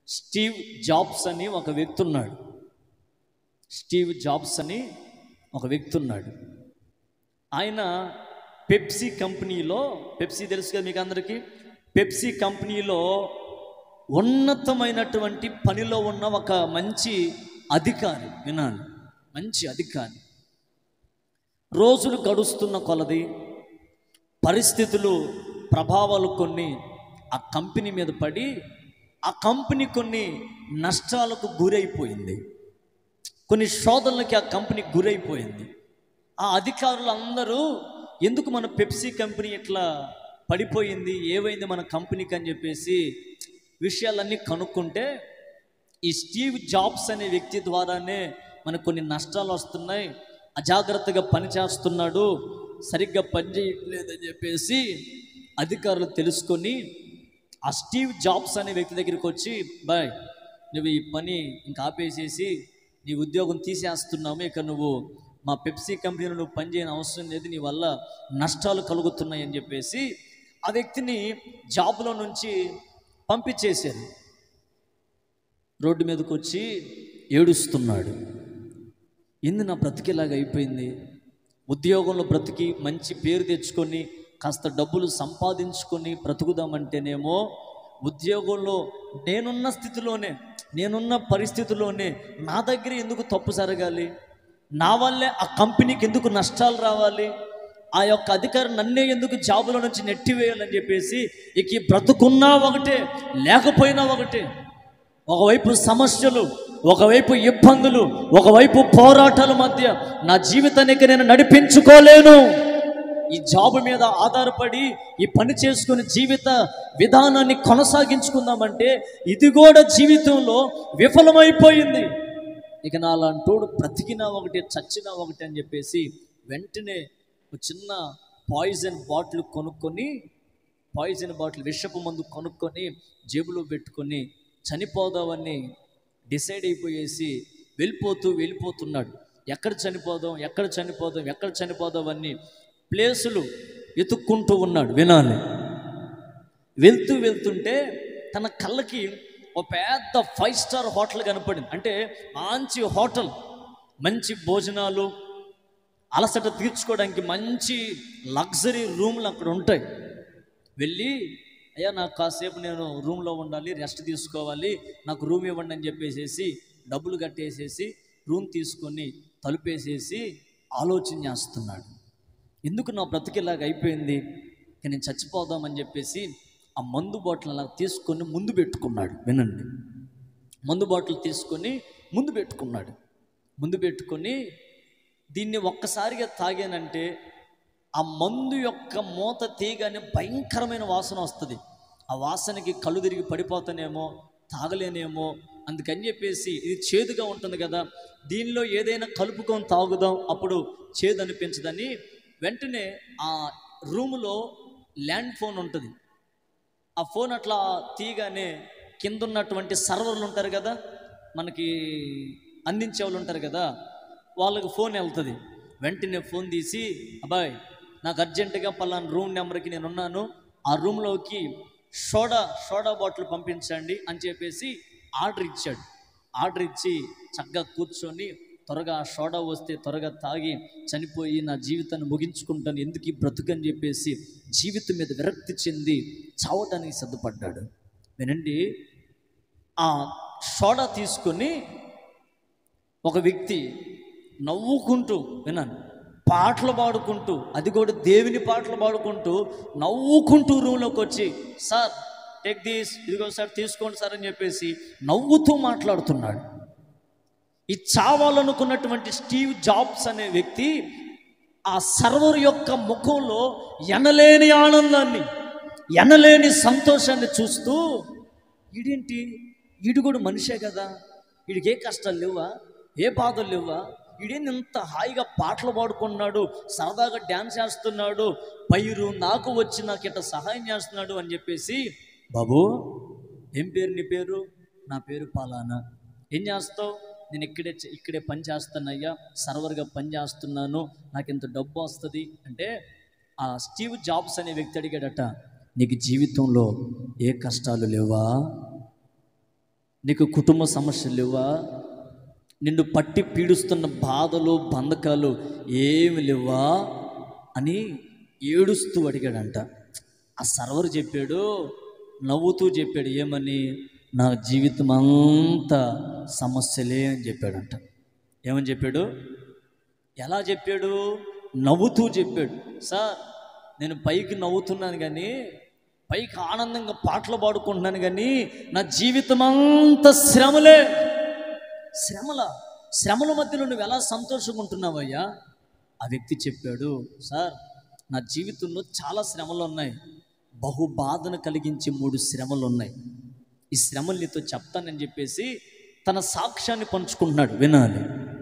Steve jobs అని ఒక వ్యక్తి ఉన్నాడు స్టీవ్ జాబ్స్ అని ఒక వ్యక్తి ఉన్నాడు ఆయన పెప్సీ కంపెనీలో పెప్సీ తెలుసు కదా మీకు అందరికీ పెప్సీ కంపెనీలో ఉన్నతమైనటువంటి పనిలో ఉన్న ఒక మంచి అధికారి వినాలి మంచి అధికారి రోజులు గడుస్తున్న కొలది పరిస్థితులు ప్రభావాలు కొన్ని ఆ కంపెనీ మీద పడి ఆ కంపెనీ కొన్ని నష్టాలకు గురైపోయింది కొన్ని శోధనలకి ఆ కంపెనీ గురైపోయింది ఆ అధికారులు అందరూ ఎందుకు మన పెప్సీ కంపెనీ ఇట్లా పడిపోయింది ఏమైంది మన కంపెనీకి అని చెప్పేసి విషయాలన్నీ కనుక్కుంటే ఈ స్టీవ్ జాబ్స్ అనే వ్యక్తి ద్వారానే మనకు కొన్ని నష్టాలు వస్తున్నాయి అజాగ్రత్తగా పని చేస్తున్నాడు సరిగ్గా పని చేయట్లేదని చెప్పేసి అధికారులు తెలుసుకొని ఆ స్టీవ్ జాబ్స్ అనే వ్యక్తి దగ్గరికి వచ్చి బాయ్ నువ్వు ఈ పని ఇంకా ఆపేసేసి నీ ఉద్యోగం తీసేస్తున్నాము ఇక నువ్వు మా పెప్సీ కంపెనీలో నువ్వు పని చేయని అవసరం లేదు నీ వల్ల నష్టాలు కలుగుతున్నాయి అని చెప్పేసి ఆ వ్యక్తిని జాబ్లో నుంచి పంపించేశారు రోడ్డు మీదకి వచ్చి ఏడుస్తున్నాడు ఎందు నా బ్రతికేలాగా అయిపోయింది ఉద్యోగంలో బ్రతికి మంచి పేరు తెచ్చుకొని కాస్త డబ్బులు సంపాదించుకొని బ్రతుకుదామంటేనేమో ఉద్యోగంలో నేనున్న స్థితిలోనే నేనున్న పరిస్థితిలోనే నా దగ్గర ఎందుకు తప్పు జరగాలి నా వల్లే ఆ కంపెనీకి ఎందుకు నష్టాలు రావాలి ఆ యొక్క అధికారి నన్నే ఎందుకు జాబులో నుంచి నెట్టివేయాలని చెప్పేసి ఇక ఈ బ్రతుకున్నా ఒకటే లేకపోయినా ఒకటే ఒకవైపు సమస్యలు ఒకవైపు ఇబ్బందులు ఒకవైపు పోరాటాల మధ్య నా జీవితానికి నేను నడిపించుకోలేను ఈ జాబ్ మీద ఆధారపడి ఈ పని చేసుకుని జీవిత విధానాన్ని కొనసాగించుకుందామంటే ఇది కూడా జీవితంలో విఫలమైపోయింది ఇక నా అలాంటోడు బ్రతికినా ఒకటి చచ్చినా ఒకటి అని చెప్పేసి వెంటనే ఒక చిన్న పాయిజన్ బాటిల్ కొనుక్కొని పాయిజన్ బాటిల్ విషపు మందు కొనుక్కొని జేబులో పెట్టుకొని చనిపోదామని డిసైడ్ అయిపోయేసి వెళ్ళిపోతూ వెళ్ళిపోతున్నాడు ఎక్కడ చనిపోదాం ఎక్కడ చనిపోదాం ఎక్కడ చనిపోదాం అని ప్లేసులు వెతుక్కుంటూ ఉన్నాడు వినాలి వెళ్తూ వెళ్తుంటే తన కళ్ళకి ఒక పెద్ద ఫైవ్ స్టార్ హోటల్ కనపడింది అంటే మంచి హోటల్ మంచి భోజనాలు అలసట తీర్చుకోవడానికి మంచి లగ్జరీ రూమ్లు అక్కడ ఉంటాయి వెళ్ళి అయ్యా నాకు కాసేపు నేను రూమ్లో ఉండాలి రెస్ట్ తీసుకోవాలి నాకు రూమ్ ఇవ్వండి అని చెప్పేసేసి డబ్బులు కట్టేసేసి రూమ్ తీసుకొని తలుపేసేసి ఆలోచన చేస్తున్నాడు ఎందుకు నా బ్రతికేలాగా అయిపోయింది ఇక నేను చచ్చిపోదామని చెప్పేసి ఆ మందు బాటిల్ అలా తీసుకొని ముందు పెట్టుకున్నాడు వినండి మందు బాటిల్ తీసుకొని ముందు పెట్టుకున్నాడు ముందు పెట్టుకొని దీన్ని ఒక్కసారిగా తాగానంటే ఆ మందు యొక్క మూత తీయగానే భయంకరమైన వాసన వస్తుంది ఆ వాసనకి కళ్ళు తిరిగి పడిపోతానేమో తాగలేనేమో అందుకని చెప్పేసి ఇది చేదుగా ఉంటుంది కదా దీనిలో ఏదైనా కలుపుకొని తాగుదాం అప్పుడు చేదు అనిపించదని వెంటనే ఆ రూములో ల్యాండ్ ఫోన్ ఉంటుంది ఆ ఫోన్ అట్లా తీయగానే కింద ఉన్నటువంటి సర్వర్లు ఉంటారు కదా మనకి అందించే వాళ్ళు ఉంటారు కదా వాళ్ళకి ఫోన్ వెళ్తుంది వెంటనే ఫోన్ తీసి అబ్బాయ్ నాకు అర్జెంటుగా పలానా రూమ్ నెంబర్కి నేను ఉన్నాను ఆ రూమ్లోకి సోడా సోడా బాటిల్ పంపించండి అని చెప్పేసి ఆర్డర్ ఇచ్చాడు ఆర్డర్ ఇచ్చి చక్కగా కూర్చొని త్వరగా ఆ సోడా వస్తే త్వరగా తాగి చనిపోయి నా జీవితాన్ని ముగించుకుంటాను ఎందుకు ఈ బ్రతుకని చెప్పేసి జీవితం మీద విరక్తి చెంది చావటానికి సిద్ధపడ్డాడు వినండి ఆ సోడా తీసుకొని ఒక వ్యక్తి నవ్వుకుంటూ విన్నాను పాటలు పాడుకుంటూ అది కూడా దేవుని పాటలు పాడుకుంటూ నవ్వుకుంటూ రూమ్లోకి వచ్చి సార్ టేక్ దీస్ ఇదిగో సార్ తీసుకోండి సార్ అని చెప్పేసి నవ్వుతూ మాట్లాడుతున్నాడు ఈ చావాలనుకున్నటువంటి స్టీవ్ జాబ్స్ అనే వ్యక్తి ఆ సర్వర్ యొక్క ముఖంలో ఎనలేని ఆనందాన్ని ఎనలేని సంతోషాన్ని చూస్తూ ఈడేంటి ఈడు కూడా మనిషే కదా వీడికి ఏ కష్టాలు లేవా ఏ బాధలు లేవా ఈడేంటి ఇంత హాయిగా పాటలు పాడుకున్నాడు సరదాగా డ్యాన్స్ చేస్తున్నాడు పైరు నాకు వచ్చి నాకు ఇట్లా సహాయం చేస్తున్నాడు అని చెప్పేసి బాబు ఏం పేరు నీ పేరు నా పేరు పాలానా ఏం చేస్తావు నేను ఇక్కడే చే- ఇక్కడే పని చేస్తానయ్యా సర్వర్గా పని చేస్తున్నాను నాకు ఇంత డబ్బు వస్తుంది అంటే ఆ స్టీవ్ జాబ్స్ అనే వ్యక్తి అడిగాడట నీకు జీవితంలో ఏ కష్టాలు లేవా నీకు కుటుంబ సమస్యలు లేవా నిన్ను పట్టి పీడిస్తున్న బాధలు బంధకాలు ఏమి లేవా అని ఏడుస్తూ అడిగాడంట ఆ సర్వర్ చెప్పాడు నవ్వుతూ చెప్పాడు ఏమని నా జీవితం అంతా సమస్యలే అని చెప్పాడంట ఏమని చెప్పాడు ఎలా చెప్పాడు నవ్వుతూ చెప్పాడు సార్ నేను పైకి నవ్వుతున్నాను కానీ పైకి ఆనందంగా పాటలు పాడుకుంటున్నాను కానీ నా జీవితం అంతా శ్రమలే శ్రమల శ్రమల మధ్యలో నువ్వు ఎలా సంతోషంగా ఉంటున్నావయ్యా ఆ వ్యక్తి చెప్పాడు సార్ నా జీవితంలో చాలా శ్రమలు ఉన్నాయి బహు బాధను కలిగించే మూడు శ్రమలు ఉన్నాయి ఈ శ్రమలు నీతో చెప్తానని చెప్పేసి తన సాక్ష్యాన్ని పంచుకుంటున్నాడు వినాలి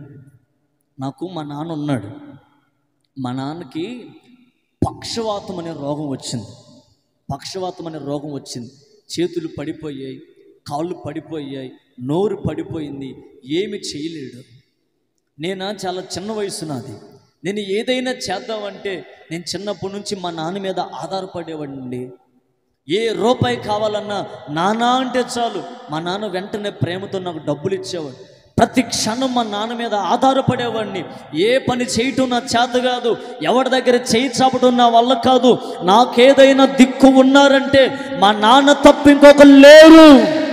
నాకు మా నాన్న ఉన్నాడు మా నాన్నకి పక్షవాతం అనే రోగం వచ్చింది పక్షవాతం అనే రోగం వచ్చింది చేతులు పడిపోయాయి కాళ్ళు పడిపోయాయి నోరు పడిపోయింది ఏమి చేయలేడు నేను చాలా చిన్న వయసు నాది నేను ఏదైనా చేద్దామంటే నేను చిన్నప్పటి నుంచి మా నాన్న మీద ఆధారపడేవాడిని ఏ రూపాయి కావాలన్నా నాన్న అంటే చాలు మా నాన్న వెంటనే ప్రేమతో నాకు డబ్బులు ఇచ్చేవాడు ప్రతి క్షణం మా నాన్న మీద ఆధారపడేవాడిని ఏ పని చేయటం నా చేత కాదు ఎవరి దగ్గర చేయి చాపటం నా వల్ల కాదు నాకేదైనా దిక్కు ఉన్నారంటే మా నాన్న తప్ప ఇంకొక లేరు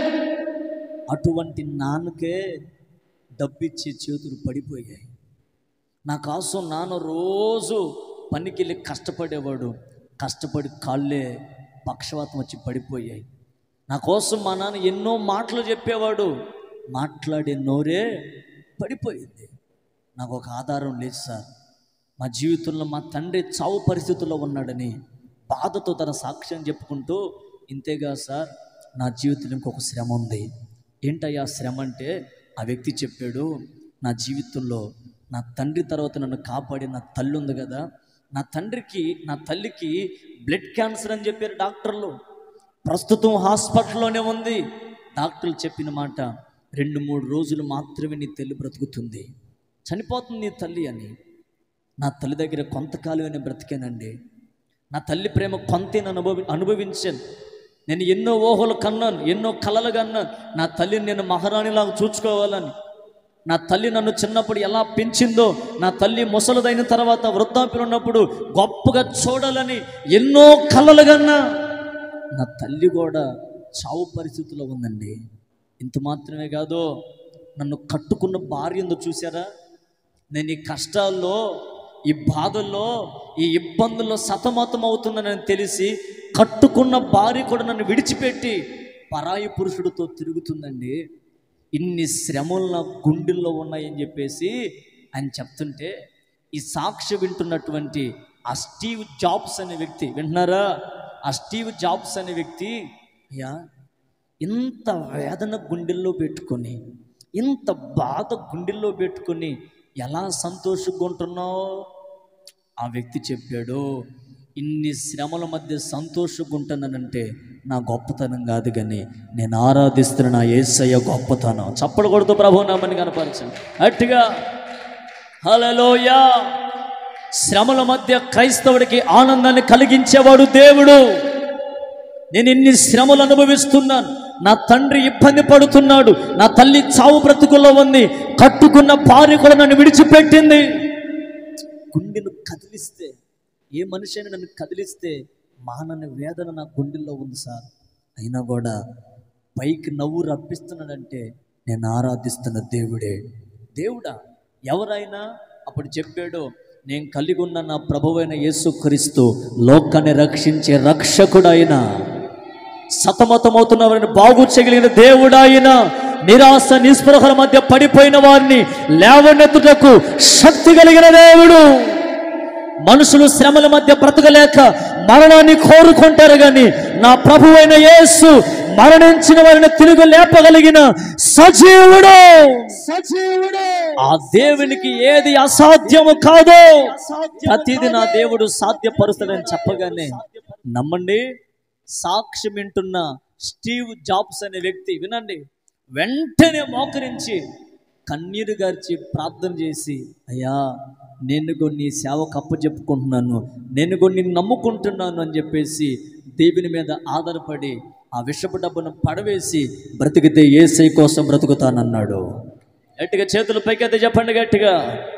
అటువంటి నాన్నకే డబ్బిచ్చి చేతులు పడిపోయాయి నా కోసం నాన్న రోజు పనికి వెళ్ళి కష్టపడేవాడు కష్టపడి కాళ్ళే పక్షవాతం వచ్చి పడిపోయాయి నా కోసం మా నాన్న ఎన్నో మాటలు చెప్పేవాడు మాట్లాడే నోరే పడిపోయింది నాకు ఒక ఆధారం లేదు సార్ మా జీవితంలో మా తండ్రి చావు పరిస్థితుల్లో ఉన్నాడని బాధతో తన సాక్ష్యం చెప్పుకుంటూ ఇంతేగా సార్ నా జీవితంలో ఇంకొక శ్రమ ఉంది ఏంటయ్యా శ్రమ అంటే ఆ వ్యక్తి చెప్పాడు నా జీవితంలో నా తండ్రి తర్వాత నన్ను కాపాడిన నా తల్లి ఉంది కదా నా తండ్రికి నా తల్లికి బ్లడ్ క్యాన్సర్ అని చెప్పారు డాక్టర్లు ప్రస్తుతం హాస్పిటల్లోనే ఉంది డాక్టర్లు చెప్పిన మాట రెండు మూడు రోజులు మాత్రమే నీ తల్లి బ్రతుకుతుంది చనిపోతుంది నీ తల్లి అని నా తల్లి దగ్గర కొంతకాలమే బ్రతికానండి నా తల్లి ప్రేమ కొంతే అనుభవి అనుభవించాను నేను ఎన్నో ఊహలు కన్నాను ఎన్నో కలలు కన్నాను నా తల్లిని నేను మహారాణిలాగా చూసుకోవాలని నా తల్లి నన్ను చిన్నప్పుడు ఎలా పెంచిందో నా తల్లి ముసలిదైన తర్వాత వృద్ధాప్యం ఉన్నప్పుడు గొప్పగా చూడాలని ఎన్నో కలలు కన్నా నా తల్లి కూడా చావు పరిస్థితిలో ఉందండి ఇంత మాత్రమే కాదు నన్ను కట్టుకున్న భార్య ఉందో చూసారా నేను ఈ కష్టాల్లో ఈ బాధల్లో ఈ ఇబ్బందుల్లో సతమతం అవుతున్నానని తెలిసి కట్టుకున్న భార్య కూడా నన్ను విడిచిపెట్టి పరాయి పురుషుడితో తిరుగుతుందండి ఇన్ని శ్రమలు నా గుండెల్లో ఉన్నాయని చెప్పేసి ఆయన చెప్తుంటే ఈ సాక్షి వింటున్నటువంటి ఆ స్టీవ్ జాబ్స్ అనే వ్యక్తి వింటున్నారా ఆ స్టీవ్ జాబ్స్ అనే వ్యక్తి అయ్యా ఇంత వేదన గుండెల్లో పెట్టుకొని ఇంత బాధ గుండెల్లో పెట్టుకొని ఎలా సంతోషంగా ఉంటున్నావు ఆ వ్యక్తి చెప్పాడు ఇన్ని శ్రమల మధ్య సంతోషంగా ఉంటున్నానంటే నా గొప్పతనం కాదు కానీ నేను ఆరాధిస్తున్న నా ఏసయ్య గొప్పతనం చప్పడు కొడుతూ ప్రభు నామని కనపరచండి అట్టుగా హలలోయా శ్రమల మధ్య క్రైస్తవుడికి ఆనందాన్ని కలిగించేవాడు దేవుడు నేను ఇన్ని శ్రమలు అనుభవిస్తున్నాను నా తండ్రి ఇబ్బంది పడుతున్నాడు నా తల్లి చావు బ్రతుకుల్లో ఉంది కట్టుకున్న భార్య కూడా నన్ను విడిచిపెట్టింది గుండెను కదిలిస్తే ఏ మనిషి అయినా నన్ను కదిలిస్తే మానని వేదన నా గుండెల్లో ఉంది సార్ అయినా కూడా పైకి నవ్వు రప్పిస్తున్నాడంటే నేను ఆరాధిస్తున్న దేవుడే దేవుడా ఎవరైనా అప్పుడు చెప్పాడు నేను కలిగి ఉన్న నా ప్రభువైన యేసుక్రీస్తు లోకాన్ని రక్షించే రక్షకుడైన సతమతమవుతున్న వారిని బాగు చేయగలిగిన దేవుడాయన నిరాశ నిస్పృహల మధ్య పడిపోయిన వారిని లేవనెత్తుటకు శక్తి కలిగిన దేవుడు మనుషులు శ్రమల మధ్య బ్రతకలేక మరణాన్ని కోరుకుంటారు కానీ నా ప్రభువైన యేసు మరణించిన వారిని తిరుగు లేపగలిగిన సజీవుడు సజీవుడు ఆ దేవునికి ఏది అసాధ్యము కాదో ప్రతిది నా దేవుడు సాధ్యపరుస్తాడని చెప్పగానే నమ్మండి సాక్ష్యం వింటున్న స్టీవ్ జాబ్స్ అనే వ్యక్తి వినండి వెంటనే మోకరించి కన్నీరు గార్చి ప్రార్థన చేసి అయ్యా నేను కొన్ని సేవకు అప్పచెప్పుకుంటున్నాను నేను కొన్ని నమ్ముకుంటున్నాను అని చెప్పేసి దేవుని మీద ఆధారపడి ఆ విషపు డబ్బును పడవేసి బ్రతికితే ఏసై కోసం బ్రతుకుతానన్నాడు గట్టిగా చేతులు పైకెత్తి చెప్పండి గట్టిగా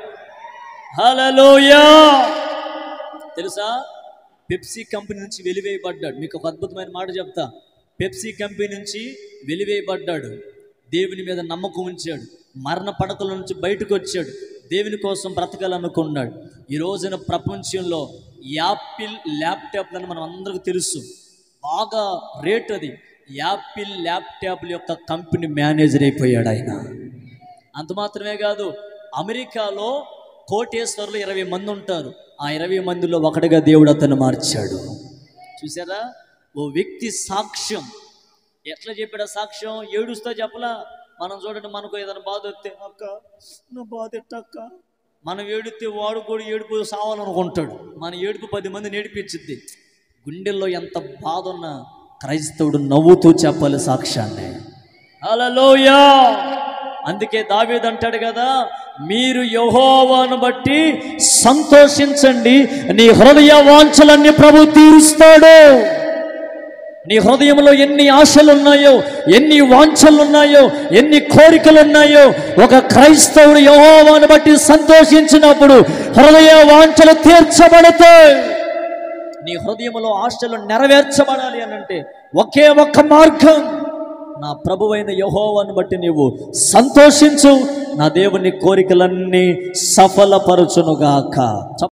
హలోయా తెలుసా పెప్సీ కంపెనీ నుంచి వెలివేయబడ్డాడు మీకు ఒక అద్భుతమైన మాట చెప్తా పెప్సీ కంపెనీ నుంచి వెలివేయబడ్డాడు దేవుని మీద నమ్మకం ఉంచాడు మరణ పడకల నుంచి బయటకు వచ్చాడు దేవుని కోసం బ్రతకాలనుకున్నాడు ఈ రోజున ప్రపంచంలో యాపిల్ ల్యాప్టాప్లను మనం అందరికీ తెలుసు బాగా రేట్ అది యాపిల్ ల్యాప్టాప్ల యొక్క కంపెనీ మేనేజర్ అయిపోయాడు ఆయన అంత మాత్రమే కాదు అమెరికాలో కోటేశ్వరులు ఇరవై మంది ఉంటారు ఆ ఇరవై మందిలో ఒకటిగా దేవుడు అతను మార్చాడు చూసారా ఓ వ్యక్తి సాక్ష్యం ఎట్లా చెప్పాడు ఆ సాక్ష్యం ఏడుస్తా చెప్పలా మనం చూడండి మనకు ఏదైనా బాధ వస్తే అక్క నా బాధ ఎట్ట అక్క మనం ఏడితే వాడు కూడా ఏడుపు సావాలనుకుంటాడు మన ఏడుపు పది మందిని ఏడిపించిద్ది గుండెల్లో ఎంత బాధ ఉన్నా క్రైస్తవుడు నవ్వుతూ చెప్పాలి సాక్ష్యాన్ని హల్లెలూయా అందుకే దావీదు అంటాడు కదా మీరు యహోవాను బట్టి సంతోషించండి నీ హృదయ వాంఛలన్నీ ప్రభు తీరుస్తాడు నీ హృదయంలో ఎన్ని ఆశలు ఉన్నాయో ఎన్ని వాంఛలు ఉన్నాయో ఎన్ని కోరికలు ఉన్నాయో ఒక క్రైస్తవుడు యహోవాను బట్టి సంతోషించినప్పుడు హృదయ వాంఛలు తీర్చబడతాయి నీ హృదయంలో ఆశలు నెరవేర్చబడాలి అని అంటే ఒకే ఒక్క మార్గం నా ప్రభువైన యహోవాను బట్టి నీవు సంతోషించు నా దేవుని కోరికలన్నీ సఫలపరచునుగాక